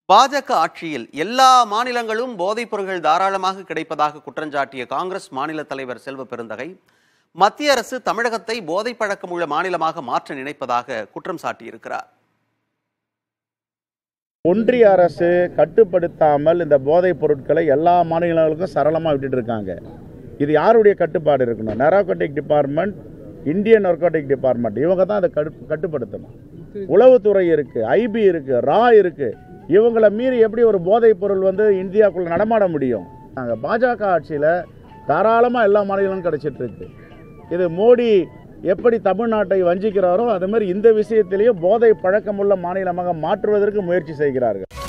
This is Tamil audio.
பாஜக ஆட்சியில் எல்லா மாநிலங்களும் போதைப் பொருட்கள் தாராளமாக கிடைப்பதாக குற்றஞ்சாட்டிய காங்கிரஸ் மாநில தலைவர் செல்வ பெருந்தகை மத்திய அரசு தமிழகத்தை போதைப் பழக்கம் உள்ள மாநிலமாக மாற்ற நினைப்பதாக குற்றம் சாட்டியிருக்கிறார் ஒன்றிய அரசு கட்டுப்படுத்தாமல் இந்த போதைப் பொருட்களை எல்லா மாநிலங்களுக்கும் சரளமாக விட்டுட்டு இருக்காங்க இது யாருடைய கட்டுப்பாடு இருக்கணும் narcotic department Indian narcotic department இவங்க தான் அதை கடு கட்டுப்படுத்தணும் உளவுத்துறை இருக்கு ஐபி இருக்கு ரா இருக்கு இவங்களை மீறி எப்படி ஒரு போதைப் பொருள் வந்து இந்தியாவுக்குள்ள நடமாட முடியும் நாங்கள் பாஜக ஆட்சியில் தாராளமாக எல்லா மாநிலங்களும் கிடைச்சிட்டு இருக்கு இது மோடி எப்படி தமிழ்நாட்டை வஞ்சிக்கிறாரோ அது மாதிரி இந்த விஷயத்திலேயே போதை பழக்கமுள்ள மாநிலமாக மாற்றுவதற்கு முயற்சி செய்கிறார்கள்